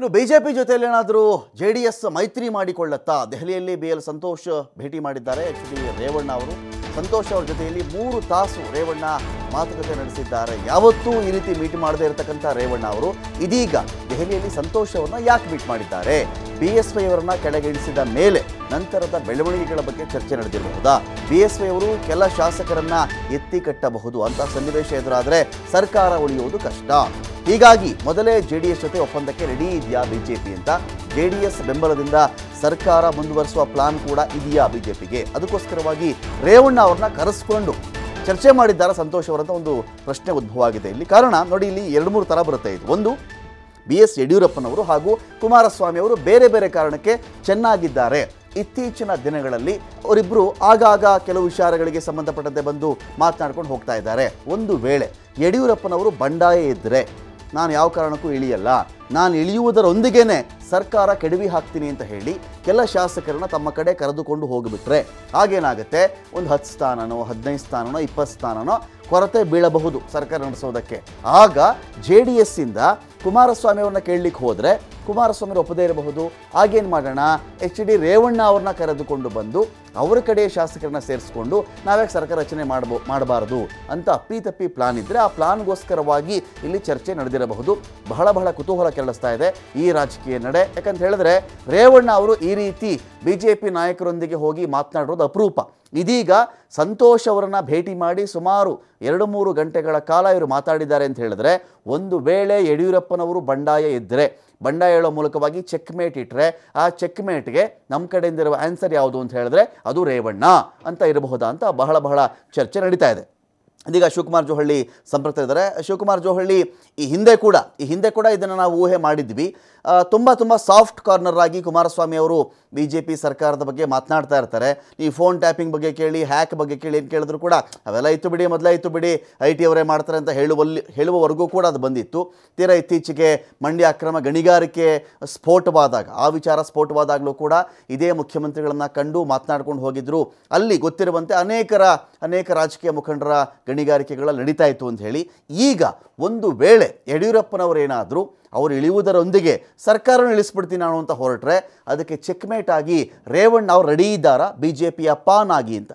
ಇನ್ನು ಬಿಜೆಪಿ ಜೊತೆಯಲ್ಲಿ ಏನಾದರೂ ಜೆ ಡಿ ಎಸ್ ಮೈತ್ರಿ ಮಾಡಿಕೊಳ್ಳತ್ತಾ ದೆಹಲಿಯಲ್ಲಿ ಬಿ ಎಲ್ ಸಂತೋಷ್ ಭೇಟಿ ಮಾಡಿದ್ದಾರೆ ಎಚ್ ಡಿ ರೇವಣ್ಣ ಅವರು ಸಂತೋಷ್ ಅವರ ಜೊತೆಯಲ್ಲಿ ಮೂರು ತಾಸು ರೇವಣ್ಣ ಮಾತುಕತೆ ನಡೆಸಿದ್ದಾರೆ ಯಾವತ್ತೂ ಈ ರೀತಿ ಮೀಟ್ ಮಾಡದೇ ಇರತಕ್ಕಂಥ ರೇವಣ್ಣ ಅವರು ಇದೀಗ ದೆಹಲಿಯಲ್ಲಿ ಸಂತೋಷ್ ಅವರನ್ನ ಯಾಕೆ ಮೀಟ್ ಮಾಡಿದ್ದಾರೆ ಬಿ ಎಸ್ ವೈ ಅವರನ್ನ ಕೆಳಗಿಳಿಸಿದ ಮೇಲೆ ನಂತರದ ಬೆಳವಣಿಗೆಗಳ ಬಗ್ಗೆ ಚರ್ಚೆ ನಡೆದಿರಬಹುದಾ ಬಿ ಎಸ್ ವೈ ಅವರು ಕೆಲ ಶಾಸಕರನ್ನ ಎತ್ತಿ ಕಟ್ಟಬಹುದು ಅಂತ ಸನ್ನಿವೇಶ ಎದುರಾದರೆ ಸರ್ಕಾರ ಉಳಿಯುವುದು ಕಷ್ಟ ಹೀಗಾಗಿ ಮೊದಲೇ ಜೆ ಡಿ ಎಸ್ ಜೊತೆ ಒಪ್ಪಂದಕ್ಕೆ ರೆಡಿ ಇದೆಯಾ ಬಿಜೆಪಿ ಅಂತ ಜೆ ಡಿ ಎಸ್ ಬೆಂಬಲದಿಂದ ಸರ್ಕಾರ ಮುಂದುವರಿಸುವ ಪ್ಲಾನ್ ಕೂಡ ಇದೆಯಾ ಬಿಜೆಪಿಗೆ ಅದಕ್ಕೋಸ್ಕರವಾಗಿ ರೇವಣ್ಣ ಅವ್ರನ್ನ ಕರೆಸ್ಕೊಂಡು ಚರ್ಚೆ ಮಾಡಿದ್ದಾರೆ ಸಂತೋಷ್ ಅವರಂತ ಒಂದು ಪ್ರಶ್ನೆ ಉದ್ಭವ ಆಗಿದೆ ಇಲ್ಲಿ ಕಾರಣ ನೋಡಿ ಇಲ್ಲಿ ಎರಡು ಮೂರು ಥರ ಬರುತ್ತೆ ಇದು ಒಂದು ಬಿ ಎಸ್ ಯಡಿಯೂರಪ್ಪನವರು ಹಾಗೂ ಕುಮಾರಸ್ವಾಮಿ ಅವರು ಬೇರೆ ಬೇರೆ ಕಾರಣಕ್ಕೆ ಚೆನ್ನಾಗಿದ್ದಾರೆ ಇತ್ತೀಚಿನ ದಿನಗಳಲ್ಲಿ ಅವರಿಬ್ಬರು ಆಗಾಗ ಕೆಲವು ವಿಚಾರಗಳಿಗೆ ಸಂಬಂಧಪಟ್ಟಂತೆ ಬಂದು ಮಾತನಾಡ್ಕೊಂಡು ಹೋಗ್ತಾ ಇದ್ದಾರೆ ಒಂದು ವೇಳೆ ಯಡಿಯೂರಪ್ಪನವರು ಬಂಡಾಯ ಇದ್ದರೆ ನಾನು ಯಾವ ಕಾರಣಕ್ಕೂ ಇಳಿಯಲ್ಲ ನಾನು ಇಳಿಯುವುದರೊಂದಿಗೇನೆ ಸರ್ಕಾರ ಕೆಡವಿ ಹಾಕ್ತೀನಿ ಅಂತ ಹೇಳಿ ಕೆಲ ಶಾಸಕರನ್ನ ತಮ್ಮ ಕಡೆ ಕರೆದುಕೊಂಡು ಹೋಗಿಬಿಟ್ರೆ ಆಗೇನಾಗುತ್ತೆ ಒಂದು ಹತ್ತು ಸ್ಥಾನನೋ ಹದಿನೈದು ಸ್ಥಾನನೋ ಇಪ್ಪತ್ತು ಸ್ಥಾನನೋ ಕೊರತೆ ಬೀಳಬಹುದು ಸರ್ಕಾರ ನಡೆಸೋದಕ್ಕೆ ಆಗ ಜೆ ಡಿ ಎಸ್ಸಿಂದ ಕುಮಾರಸ್ವಾಮಿ ಅವ್ರನ್ನ ಕೇಳಲಿಕ್ಕೆ ಹೋದರೆ ಕುಮಾರಸ್ವಾಮಿ ಒಪ್ಪದೇ ಇರಬಹುದು ಆಗೇನು ಮಾಡೋಣ ಎಚ್ ಡಿ ರೇವಣ್ಣ ಅವ್ರನ್ನ ಕರೆದುಕೊಂಡು ಬಂದು ಅವರ ಕಡೆಯ ಶಾಸಕರನ್ನ ಸೇರಿಸ್ಕೊಂಡು ನಾವ್ಯಾಕೆ ಸರ್ಕಾರ ರಚನೆ ಮಾಡಬೋ ಮಾಡಬಾರದು ಅಂತ ಅಪ್ಪಿ ತಪ್ಪಿ ಪ್ಲಾನ್ ಇದ್ದರೆ ಆ ಪ್ಲಾನ್ಗೋಸ್ಕರವಾಗಿ ಇಲ್ಲಿ ಚರ್ಚೆ ನಡೆದಿರಬಹುದು ಬಹಳ ಬಹಳ ಕುತೂಹಲ ಕೆರಳಿಸ್ತಾ ಇದೆ ಈ ರಾಜಕೀಯ ನಡೆ ಯಾಕಂತ ಹೇಳಿದ್ರೆ ರೇವಣ್ಣ ಅವರು ಈ ರೀತಿ ಬಿ ಜೆ ಪಿ ನಾಯಕರೊಂದಿಗೆ ಹೋಗಿ ಮಾತನಾಡೋದು ಅಪರೂಪ ಇದೀಗ ಸಂತೋಷ್ ಅವರನ್ನ ಭೇಟಿ ಮಾಡಿ ಸುಮಾರು ಎರಡು ಮೂರು ಗಂಟೆಗಳ ಕಾಲ ಇವರು ಮಾತಾಡಿದ್ದಾರೆ ಅಂತ ಹೇಳಿದ್ರೆ ಒಂದು ವೇಳೆ ಯಡಿಯೂರಪ್ಪನವರು ಬಂಡಾಯ ಇದ್ದರೆ ಬಂಡಾಯ ಹೇಳೋ ಮೂಲಕವಾಗಿ ಚೆಕ್ಮೇಟ್ ಇಟ್ಟರೆ ಆ ಚೆಕ್ಮೇಟ್ಗೆ ನಮ್ಮ ಕಡೆಯಿಂದ ಇರುವ ಆನ್ಸರ್ ಯಾವುದು ಅಂತ ಹೇಳಿದ್ರೆ ಅದು ರೇವಣ್ಣ ಅಂತ ಇರಬಹುದಾ ಅಂತ ಬಹಳ ಬಹಳ ಚರ್ಚೆ ನಡೀತಾ ಇದೆ ಇದೀಗ ಶಿವಕುಮಾರ್ ಜೋಹಳ್ಳಿ ಸಂಪರ್ಕ ಇದ್ದಾರೆ ಶಿವಕುಮಾರ್ ಜೋಹಳ್ಳಿ ಈ ಹಿಂದೆ ಕೂಡ ಈ ಹಿಂದೆ ಕೂಡ ಇದನ್ನು ನಾವು ಊಹೆ ಮಾಡಿದ್ವಿ ಆ, ತುಂಬ ತುಂಬ ಸಾಫ್ಟ್ ಕಾರ್ನರ್ ಆಗಿ ಕುಮಾರಸ್ವಾಮಿ ಅವರು ಬಿ ಜೆ ಪಿ ಸರ್ಕಾರದ ಬಗ್ಗೆ ಮಾತನಾಡ್ತಾ ಇರ್ತಾರೆ ಈ ಫೋನ್ ಟ್ಯಾಪಿಂಗ್ ಬಗ್ಗೆ ಕೇಳಿ ಹ್ಯಾಕ್ ಬಗ್ಗೆ ಕೇಳಿ ಏನು ಕೇಳಿದ್ರು ಕೂಡ ಅವೆಲ್ಲ ಇತ್ತು ಬಿಡಿ ಮೊದಲೇ ಇತ್ತು ಬಿಡಿ ಐ ಟಿ ಅವರೇ ಮಾಡ್ತಾರೆ ಅಂತ ಹೇಳುವಲ್ಲಿ ಹೇಳುವವರೆಗೂ ಕೂಡ ಅದು ಬಂದಿತ್ತು ತೀರಾ ಇತ್ತೀಚೆಗೆ ಮಂಡ್ಯ ಅಕ್ರಮ ಗಣಿಗಾರಿಕೆ ಸ್ಫೋಟವಾದಾಗ ಆ ವಿಚಾರ ಸ್ಫೋಟವಾದಾಗಲೂ ಕೂಡ ಇದೇ ಮುಖ್ಯಮಂತ್ರಿಗಳನ್ನ ಕಂಡು ಮಾತನಾಡ್ಕೊಂಡು ಹೋಗಿದ್ರು ಅಲ್ಲಿ ಗೊತ್ತಿರುವಂತೆ ಅನೇಕರ ಅನೇಕ ರಾಜಕೀಯ ಮುಖಂಡರ ಗಣಿಗಾರಿಕೆಗಳ ನಡೀತಾ ಇತ್ತು ಅಂತ ಹೇಳಿ ಈಗ ಒಂದು ವೇಳೆ ಯಡಿಯೂರಪ್ಪನವರೇನಾದರೂ ಅವರು ಇಳಿಯುವುದರೊಂದಿಗೆ ಸರ್ಕಾರ ಇಳಿಸ್ಬಿಡ್ತೀನಿ ನಾನು ಅಂತ ಹೊರಟ್ರೆ ಅದಕ್ಕೆ ಚೆಕ್ಮೇಟ್ ಆಗಿ ರೇವಣ್ಣ ಅವ್ರು ರೆಡಿ ಇದ್ದಾರಾ ಬಿ ಜೆ ಪಿಯ ಪಾನ್ ಆಗಿ ಅಂತ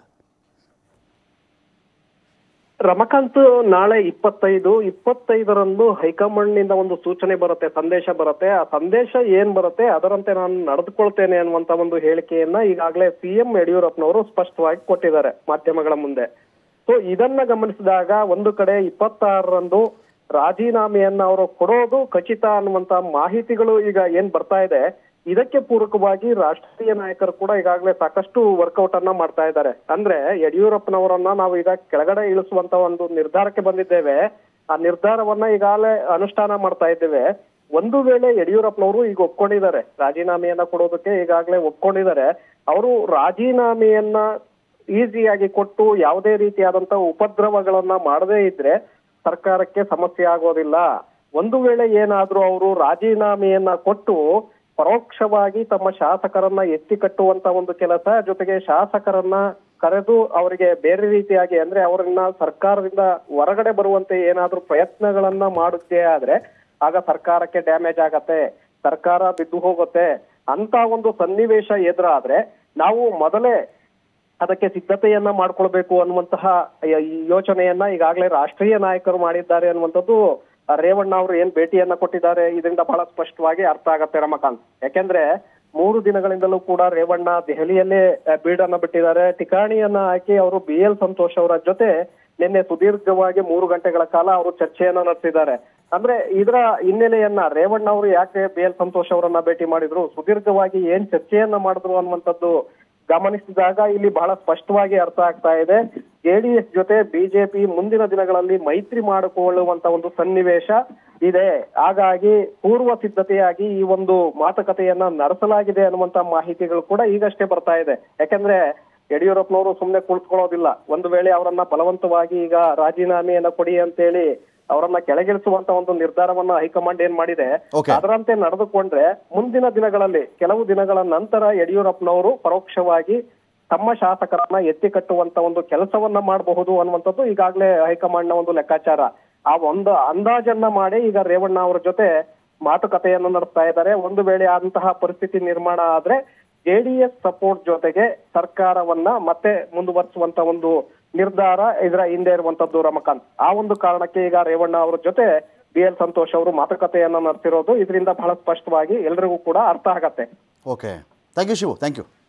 ರಮಕಾಂತ್ ನಾಳೆ ಇಪ್ಪತ್ತೈದು ಇಪ್ಪತ್ತೈದರಂದು ಹೈಕಮಾಂಡ್ ನಿಂದ ಒಂದು ಸೂಚನೆ ಬರುತ್ತೆ ಸಂದೇಶ ಬರುತ್ತೆ ಆ ಸಂದೇಶ ಏನ್ ಬರುತ್ತೆ ಅದರಂತೆ ನಾನು ನಡೆದುಕೊಳ್ತೇನೆ ಅನ್ನುವಂತ ಒಂದು ಹೇಳಿಕೆಯನ್ನ ಈಗಾಗಲೇ ಸಿಎಂ ಯಡಿಯೂರಪ್ಪನವರು ಸ್ಪಷ್ಟವಾಗಿ ಕೊಟ್ಟಿದ್ದಾರೆ ಮಾಧ್ಯಮಗಳ ಮುಂದೆ ಸೊ ಇದನ್ನ ಗಮನಿಸಿದಾಗ ಒಂದು ಕಡೆ ಇಪ್ಪತ್ತಾರರಂದು ರಾಜೀನಾಮೆಯನ್ನ ಅವರು ಕೊಡೋದು ಖಚಿತ ಅನ್ನುವಂತ ಮಾಹಿತಿಗಳು ಈಗ ಏನ್ ಬರ್ತಾ ಇದೆ ಇದಕ್ಕೆ ಪೂರಕವಾಗಿ ರಾಷ್ಟ್ರೀಯ ನಾಯಕರು ಕೂಡ ಈಗಾಗಲೇ ಸಾಕಷ್ಟು ವರ್ಕೌಟ್ ಅನ್ನ ಮಾಡ್ತಾ ಇದ್ದಾರೆ ಅಂದ್ರೆ ಯಡಿಯೂರಪ್ಪನವರನ್ನ ನಾವು ಈಗ ಕೆಳಗಡೆ ಇಳಿಸುವಂತ ಒಂದು ನಿರ್ಧಾರಕ್ಕೆ ಬಂದಿದ್ದೇವೆ ಆ ನಿರ್ಧಾರವನ್ನ ಈಗಾಗಲೇ ಅನುಷ್ಠಾನ ಮಾಡ್ತಾ ಇದ್ದೇವೆ ಒಂದು ವೇಳೆ ಯಡಿಯೂರಪ್ಪನವರು ಈಗ ಒಪ್ಕೊಂಡಿದ್ದಾರೆ ರಾಜೀನಾಮೆಯನ್ನ ಕೊಡೋದಕ್ಕೆ ಈಗಾಗಲೇ ಒಪ್ಕೊಂಡಿದ್ದಾರೆ ಅವರು ರಾಜೀನಾಮೆಯನ್ನ ಈಸಿಯಾಗಿ ಕೊಟ್ಟು ಯಾವುದೇ ರೀತಿಯಾದಂತ ಉಪದ್ರವಗಳನ್ನ ಮಾಡದೇ ಇದ್ರೆ ಸರ್ಕಾರಕ್ಕೆ ಸಮಸ್ಯೆ ಆಗೋದಿಲ್ಲ ಒಂದು ವೇಳೆ ಏನಾದ್ರೂ ಅವರು ರಾಜೀನಾಮೆಯನ್ನ ಕೊಟ್ಟು ಪರೋಕ್ಷವಾಗಿ ತಮ್ಮ ಶಾಸಕರನ್ನ ಎತ್ತಿ ಕಟ್ಟುವಂತ ಒಂದು ಕೆಲಸ ಜೊತೆಗೆ ಶಾಸಕರನ್ನ ಕರೆದು ಅವರಿಗೆ ಬೇರೆ ರೀತಿಯಾಗಿ ಅಂದ್ರೆ ಅವರನ್ನ ಸರ್ಕಾರದಿಂದ ಹೊರಗಡೆ ಬರುವಂತೆ ಏನಾದ್ರೂ ಪ್ರಯತ್ನಗಳನ್ನ ಮಾಡುತ್ತೆ ಆದ್ರೆ ಆಗ ಸರ್ಕಾರಕ್ಕೆ ಡ್ಯಾಮೇಜ್ ಆಗತ್ತೆ ಸರ್ಕಾರ ಬಿದ್ದು ಹೋಗುತ್ತೆ ಅಂತ ಒಂದು ಸನ್ನಿವೇಶ ಎದುರಾದ್ರೆ ನಾವು ಮೊದಲೇ ಅದಕ್ಕೆ ಸಿದ್ಧತೆಯನ್ನ ಮಾಡ್ಕೊಳ್ಬೇಕು ಅನ್ನುವಂತಹ ಯ- ಈ ಯೋಚನೆಯನ್ನ ಈಗಾಗಲೇ ರಾಷ್ಟ್ರೀಯ ನಾಯಕರು ಮಾಡಿದ್ದಾರೆ ಅನ್ನುವಂಥದ್ದು ಆ ರೇವಣ್ಣ ಅವರು ಏನ್ ಭೇಟಿಯನ್ನ ಕೊಟ್ಟಿದ್ದಾರೆ ಇದರಿಂದ ಬಹಳ ಸ್ಪಷ್ಟವಾಗಿ ಅರ್ಥ ಆಗತ್ತೆ ರಮಕಾಂತ್ ಯಾಕೆಂದ್ರೆ ಮೂರು ದಿನಗಳಿಂದಲೂ ಕೂಡ ರೇವಣ್ಣ ದೆಹಲಿಯಲ್ಲೇ ಆ, ಬೀಡನ್ನ ಬಿಟ್ಟಿದ್ದಾರೆ ಠಿಕಾಣಿಯನ್ನ ಹಾಕಿ ಅವರು ಬಿ ಎಲ್ ಸಂತೋಷ್ ಅವರ ಜೊತೆ ನಿನ್ನೆ ಸುದೀರ್ಘವಾಗಿ ಮೂರು ಗಂಟೆಗಳ ಕಾಲ ಅವರು ಚರ್ಚೆಯನ್ನ ನಡೆಸಿದ್ದಾರೆ ಅಂದ್ರೆ ಇದರ ಹಿನ್ನೆಲೆಯನ್ನ ರೇವಣ್ಣ ಅವರು ಯಾಕೆ ಬಿ ಎಲ್ ಸಂತೋಷ್ ಅವರನ್ನ ಭೇಟಿ ಮಾಡಿದ್ರು ಸುದೀರ್ಘವಾಗಿ ಏನ್ ಚರ್ಚೆಯನ್ನ ಮಾಡಿದ್ರು ಅನ್ನುವಂಥದ್ದು ಗಮನಿಸಿದಾಗ ಇಲ್ಲಿ ಬಹಳ ಸ್ಪಷ್ಟವಾಗಿ ಅರ್ಥ ಆಗ್ತಾ ಇದೆ ಜೆಡಿಎಸ್ ಜೊತೆ ಬಿಜೆಪಿ ಮುಂದಿನ ದಿನಗಳಲ್ಲಿ ಮೈತ್ರಿ ಮಾಡಿಕೊಳ್ಳುವಂತ ಒಂದು ಸನ್ನಿವೇಶ ಇದೆ ಹಾಗಾಗಿ ಪೂರ್ವ ಸಿದ್ಧತೆಯಾಗಿ ಈ ಒಂದು ಮಾತುಕತೆಯನ್ನ ನಡೆಸಲಾಗಿದೆ ಅನ್ನುವಂತ ಮಾಹಿತಿಗಳು ಕೂಡ ಈಗಷ್ಟೇ ಬರ್ತಾ ಇದೆ ಯಾಕಂದ್ರೆ ಯಡಿಯೂರಪ್ಪನವರು ಸುಮ್ನೆ ಕುಳಿತುಕೊಳ್ಳೋದಿಲ್ಲ ಒಂದು ವೇಳೆ ಅವರನ್ನ ಬಲವಂತವಾಗಿ ಈಗ ರಾಜೀನಾಮೆಯನ್ನ ಕೊಡಿ ಅಂತೇಳಿ ಅವರನ್ನ ಕೆಳಗಿಳಿಸುವಂತ ಒಂದು ನಿರ್ಧಾರವನ್ನ ಹೈಕಮಾಂಡ್ ಏನ್ ಮಾಡಿದೆ Okay. ಅದರಂತೆ ನಡೆದುಕೊಂಡ್ರೆ ಮುಂದಿನ ದಿನಗಳಲ್ಲಿ ಕೆಲವು ದಿನಗಳ ನಂತರ ಯಡಿಯೂರಪ್ಪನವರು ಪರೋಕ್ಷವಾಗಿ ತಮ್ಮ ಶಾಸಕರನ್ನ ಎತ್ತಿ ಕಟ್ಟುವಂತ ಒಂದು ಕೆಲಸವನ್ನ ಮಾಡಬಹುದು ಅನ್ನುವಂಥದ್ದು ಈಗಾಗಲೇ ಹೈಕಮಾಂಡ್ ನ ಒಂದು ಲೆಕ್ಕಾಚಾರ ಆ ಒಂದು ಅಂದಾಜನ್ನ ಮಾಡಿ ಈಗ ರೇವಣ್ಣ ಅವರ ಜೊತೆ ಮಾತುಕತೆಯನ್ನು ನಡೆಸ್ತಾ ಇದ್ದಾರೆ ಒಂದು ವೇಳೆ ಅಂತಹ ಪರಿಸ್ಥಿತಿ ನಿರ್ಮಾಣ ಆದ್ರೆ ಜೆಡಿಎಸ್ ಸಪೋರ್ಟ್ ಜೊತೆಗೆ ಸರ್ಕಾರವನ್ನ ಮತ್ತೆ ಮುಂದುವರಿಸುವಂತ ಒಂದು ನಿರ್ಧಾರ ಇದರ ಹಿಂದೆ ಇರುವಂತದ್ದು ರಮಕಾಂತ್ ಆ ಒಂದು ಕಾರಣಕ್ಕೆ ಈಗ ರೇವಣ್ಣ ಅವರ ಜೊತೆ ಬಿ ಎಲ್ ಸಂತೋಷ್ ಅವರು ಮಾತುಕತೆಯನ್ನ ನಡೆಸಿರೋದು ಇದರಿಂದ ಬಹಳ ಸ್ಪಷ್ಟವಾಗಿ ಎಲ್ರಿಗೂ ಕೂಡ ಅರ್ಥ ಆಗತ್ತೆ okay thank you Shivu thank you